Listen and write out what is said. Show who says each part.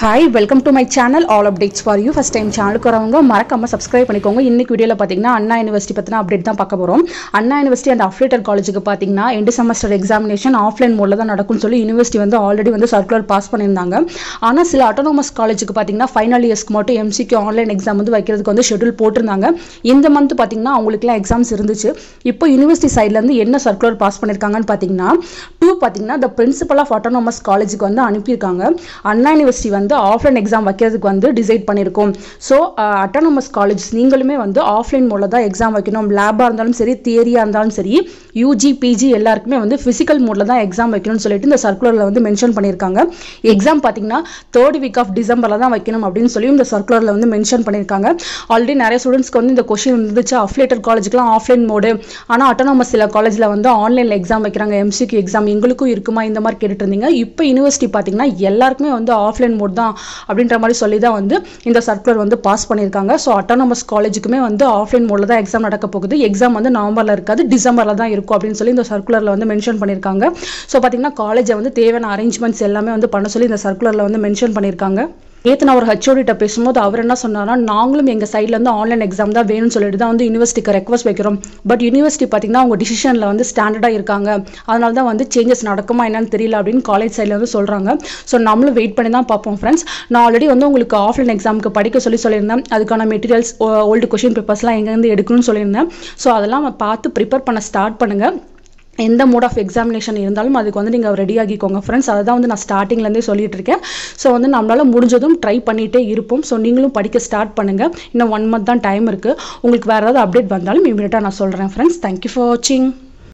Speaker 1: hi welcome to my channel all updates for you first time சேனலுக்கு வரவங்க மறக்காம subscribe பண்ணிக்கோங்க இன்னைக்கு வீடியோவில் பார்த்தீங்கன்னா அண்ணா யூனிவர்சிட்டி பற்றின அப்டேட் தான் பார்க்க போகிறோம் அண்ணா யூனிவர்சிட்டி அண்ட் அஃப்லேட்டர் காலேஜுக்கு பார்த்தீங்கன்னா எண்டு செமஸ்டர் எக்ஸாமினேஷன் ஆஃப்லைன் மோடில் தான் நடக்கும்னு சொல்லி யூனிவர்சிட்டி வந்து ஆல்ரெடி வந்து சர்க்குலர் பாஸ் பண்ணியிருந்தாங்க ஆனால் சில அட்டானமஸ் காலேஜுக்கு பார்த்தீங்கன்னா ஃபைனல் இயர்ஸ்க்கு மட்டும் எம்சிக்கு ஆன்லைன் எக்ஸாம் வந்து வைக்கிறதுக்கு வந்து ஷெட்யூல் போட்டிருந்தாங்க இந்த மந்த் பார்த்தீங்கன்னா அவங்களுக்குலாம் எக்ஸாம்ஸ் இருந்துச்சு இப்போ யூனிவர்சிட்டி சைட்லேருந்து என்ன சர்க்குலர் பாஸ் பண்ணியிருக்காங்கன்னு பார்த்தீங்கன்னா டூ பார்த்தீங்கன்னா த பிரின்சிபல் ஆஃப் அட்டானமஸ் காலேஜுக்கு வந்து அனுப்பியிருக்காங்க அண்ணா யூனிவர்சிட்டி வந்து ஆஃப்லைன் எக்ஸாம் வைக்கிறதுக்கு வந்து டிசைட் பண்ணியிருக்கோம் ஸோ அட்டானமஸ் காலேஜ் நீங்களுமே வந்து ஆஃப்லைன் மோடில் தான் எக்ஸாம் வைக்கணும் லேபாக இருந்தாலும் சரி தியரியாக இருந்தாலும் சரி யூஜி பிஜி எல்லாருக்குமே வந்து ஃபிசிக்கல் மோடில் தான் எக்ஸாம் வைக்கணும்னு சொல்லிட்டு இந்த சர்க்குலரில் வந்து மென்ஷன் பண்ணியிருக்காங்க எக்ஸாம் பார்த்தீங்கன்னா தேர்ட் வீக் ஆஃப் டிசம்பரில் தான் வைக்கணும் அப்படின்னு சொல்லி இந்த சர்க்குலரில் வந்து மென்ஷன் பண்ணியிருக்காங்க ஆல்ரெடி நிறைய ஸ்டூடெண்ட்ஸ்க்கு வந்து இந்த கொஷின் இருந்துச்சு அஃப்லேட்டர் காலேஜுக்குலாம் ஆஃப்லைன் மோடு ஆனால் அட்டானமஸ் சில காலேஜில் வந்து ஆன்லைனில் எக்ஸாம் வைக்கிறாங்க எம்சிக்கு எக்ஸாம் எங்களுக்கும் இருக்குமா இந்த மாதிரி கேட்டுட்டு இருந்தீங்க இப்போ யூனிவர்சிட்டி பார்த்தீங்கன்னா எல்லாருக்குமே வந்து ஆஃப்லைன் மோட் தான் அப்படின்ற மாதிரி சொல்லி தான் வந்து இந்த சர்க்குலர் வந்து பாஸ் பண்ணியிருக்காங்க ஸோ அட்டானமஸ் காலேஜுக்குமே வந்து ஆஃப்லைன் மோடில் தான் எக்ஸாம் நடக்க போகுது எக்ஸாம் வந்து நவம்பரில் இருக்காது டிசம்பரில் தான் இருக்கும் அப்படின்னு சொல்லி இந்த சர்க்குலரில் வந்து மென்ஷன் பண்ணியிருக்காங்க ஸோ பார்த்தீங்கன்னா காலேஜை வந்து தேவையான அரேஞ்ச்மெண்ட்ஸ் எல்லாமே வந்து பண்ண சொல்லி இந்த சர்க்குலரில் வந்து மென்ஷன் பண்ணியிருக்காங்க நேற்று நான் ஒரு ஹெச்ஓடிட்ட பேசும்போது அவர் என்ன சொன்னார்னா நாங்களும் எங்கள் சைட்லேருந்து ஆன்லைன் எக்ஸாம் தான் வேணும்னு சொல்லிட்டு தான் வந்து யூனிவர்சிட்டிக்கு ரெக்வஸ்ட் வைக்கிறோம் பட் யூனிவர்சிட்டி பார்த்தீங்கன்னா அவங்க டிசிஷனில் வந்து ஸ்டாண்டர்டாக இருக்காங்க அதனால தான் வந்து சேஞ்சஸ் நடக்குமா என்னன்னு தெரியல அப்படின்னு காலேஜ் சைடில் வந்து சொல்கிறாங்க ஸோ நம்மளும் வெயிட் பண்ணி தான் பார்ப்போம் ஃப்ரெண்ட்ஸ் நான் ஆல்ரெடி வந்து உங்களுக்கு ஆஃப்லைன் எக்ஸாமுக்கு படிக்க சொல்லி சொல்லியிருந்தேன் அதுக்கான மெட்டீரியல்ஸ் ஓல்டு கொஷின் பேப்பர்ஸ்லாம் எங்கேருந்து எடுக்கணும்னு சொல்லியிருந்தேன் ஸோ அதெல்லாம் பார்த்து ப்ரிப்பேர் பண்ண ஸ்டார்ட் பண்ணுங்கள் எந்த மோட் ஆஃப் எக்ஸாமினேஷன் இருந்தாலும் அதுக்கு வந்து நீங்கள் ரெடி ஆகிக்கோங்க ஃப்ரெண்ட்ஸ் அதை தான் வந்து நான் ஸ்டார்டிங்லேருந்தே சொல்லிட்டு இருக்கேன் ஸோ வந்து நம்மளால் முடிஞ்சதும் ட்ரை பண்ணிகிட்டே இருப்போம் ஸோ நீங்களும் படிக்க ஸ்டார்ட் பண்ணுங்கள் இன்னும் ஒன் மந்த் தான் டைம் இருக்குது உங்களுக்கு வேறு ஏதாவது அப்டேட் வந்தாலும் இமீடியட்டாக நான் சொல்கிறேன் ஃப்ரெண்ட்ஸ் தேங்க்யூ ஃபார் வாட்சிங்